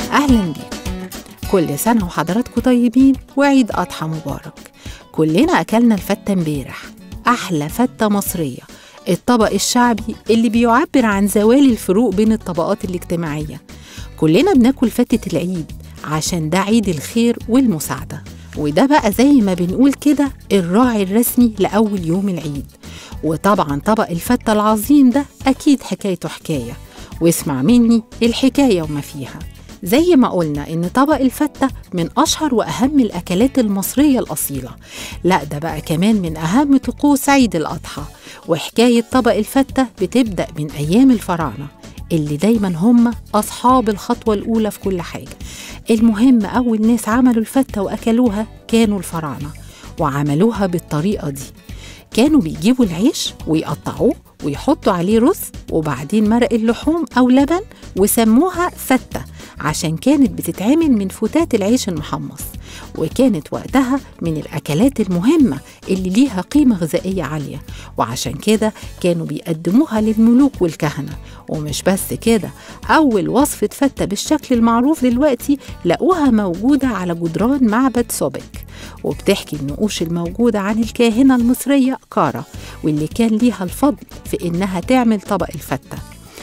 أهلا بيكم كل سنة وحضراتكم طيبين وعيد أضحى مبارك كلنا أكلنا الفتة امبارح أحلى فتة مصرية الطبق الشعبي اللي بيعبر عن زوال الفروق بين الطبقات الاجتماعية كلنا بناكل فتة العيد عشان ده عيد الخير والمساعدة وده بقى زي ما بنقول كده الراعي الرسمي لأول يوم العيد وطبعا طبق الفتة العظيم ده أكيد حكايته حكاية واسمع مني الحكاية وما فيها زي ما قلنا إن طبق الفتة من أشهر وأهم الأكلات المصرية الأصيلة لا ده بقى كمان من أهم طقوس عيد الأضحى وحكاية طبق الفتة بتبدأ من أيام الفراعنة اللي دايما هم أصحاب الخطوة الأولى في كل حاجة المهم أول ناس عملوا الفتة وأكلوها كانوا الفراعنة وعملوها بالطريقة دي كانوا بيجيبوا العيش ويقطعوه ويحطوا عليه رز وبعدين مرق اللحوم أو لبن وسموها فتة عشان كانت بتتعمل من فتات العيش المحمص وكانت وقتها من الأكلات المهمة اللي ليها قيمة غذائية عالية وعشان كده كانوا بيقدموها للملوك والكهنة ومش بس كده أول وصفة فتة بالشكل المعروف دلوقتي لقوها موجودة على جدران معبد سوبك وبتحكي النقوش الموجودة عن الكاهنة المصرية كارا واللي كان ليها الفضل في إنها تعمل طبق الفتة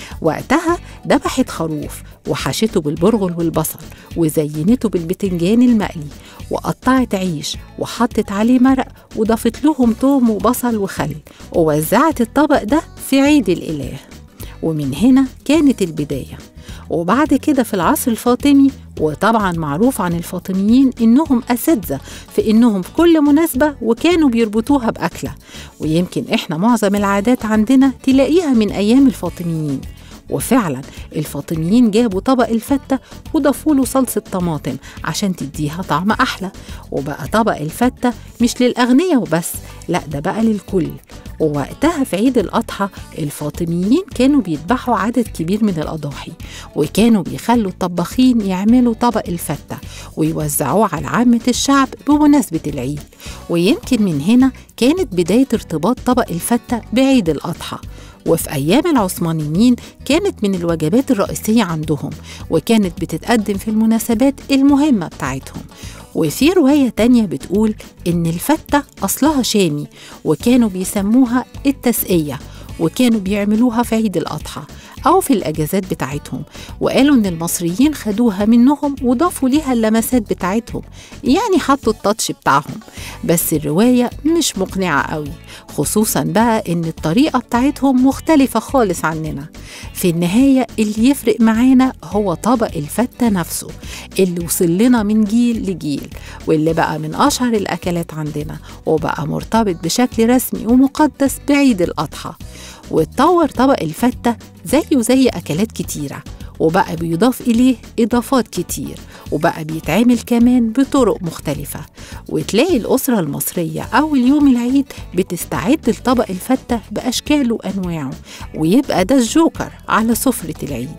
وقتها ذبحت خروف وحشته بالبرغل والبصل وزينته بالبتنجان المقلي وقطعت عيش وحطت عليه مرق وضافت لهم توم وبصل وخل ووزعت الطبق ده في عيد الإله ومن هنا كانت البداية وبعد كده في العصر الفاطمي وطبعا معروف عن الفاطميين انهم اساتذه في انهم في كل مناسبه وكانوا بيربطوها باكله ويمكن احنا معظم العادات عندنا تلاقيها من ايام الفاطميين وفعلا الفاطميين جابوا طبق الفتة وضافوا له صلصة طماطم عشان تديها طعم أحلى وبقى طبق الفتة مش للأغنياء وبس لا ده بقى للكل ووقتها في عيد الأضحى الفاطميين كانوا بيذبحوا عدد كبير من الأضاحي وكانوا بيخلوا الطباخين يعملوا طبق الفتة ويوزعوه على عامة الشعب بمناسبة العيد ويمكن من هنا كانت بداية ارتباط طبق الفتة بعيد الأضحى وفي أيام العثمانيين كانت من الوجبات الرئيسية عندهم وكانت بتتقدم في المناسبات المهمة بتاعتهم وفي رواية تانية بتقول إن الفتة أصلها شامي وكانوا بيسموها التسقية وكانوا بيعملوها في عيد الأضحى أو في الأجازات بتاعتهم وقالوا إن المصريين خدوها منهم وضافوا ليها اللمسات بتاعتهم يعني حطوا التاتش بتاعهم بس الرواية مش مقنعة قوي خصوصا بقى إن الطريقة بتاعتهم مختلفة خالص عننا في النهاية اللي يفرق معانا هو طبق الفتة نفسه اللي وصل لنا من جيل لجيل واللي بقى من أشهر الأكلات عندنا وبقى مرتبط بشكل رسمي ومقدس بعيد الأضحى واتطور طبق الفتة زيه زي أكلات كتيرة وبقى بيضاف إليه إضافات كتير وبقى بيتعمل كمان بطرق مختلفة وتلاقي الأسرة المصرية أول يوم العيد بتستعد لطبق الفتة بأشكاله وأنواعه ويبقى ده الجوكر على سفرة العيد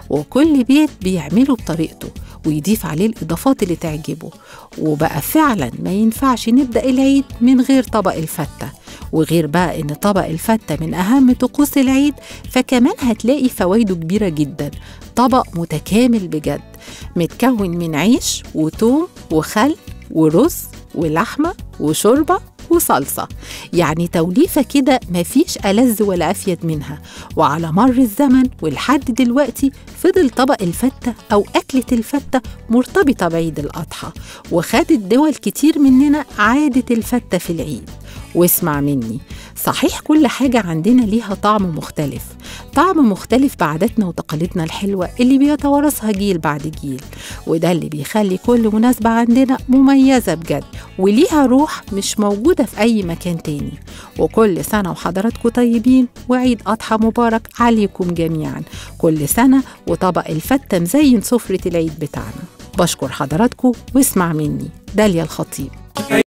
وكل بيت بيعمله بطريقته ويضيف عليه الإضافات اللي تعجبه وبقى فعلا ما ينفعش نبدأ العيد من غير طبق الفتة وغير بقى إن طبق الفتة من أهم طقوس العيد فكمان هتلاقي فوائده كبيرة جدا طبق متكامل بجد متكون من عيش وتوم وخل ورز ولحمة وشوربة وصلصة يعني توليفة كده مفيش ألذ ولا أفيد منها وعلى مر الزمن ولحد دلوقتي فضل طبق الفتة أو أكلة الفتة مرتبطة بعيد الأضحى وخدت دول كتير مننا عادة الفتة في العيد واسمع مني صحيح كل حاجة عندنا ليها طعم مختلف طعم مختلف بعاداتنا وتقاليدنا الحلوة اللي بيتوارثها جيل بعد جيل وده اللي بيخلي كل مناسبة عندنا مميزة بجد وليها روح مش موجودة في أي مكان تاني وكل سنة وحضراتكم طيبين وعيد أضحى مبارك عليكم جميعا كل سنة وطبق الفتة مزين سفرة العيد بتاعنا بشكر حضراتكم واسمع مني داليا الخطيب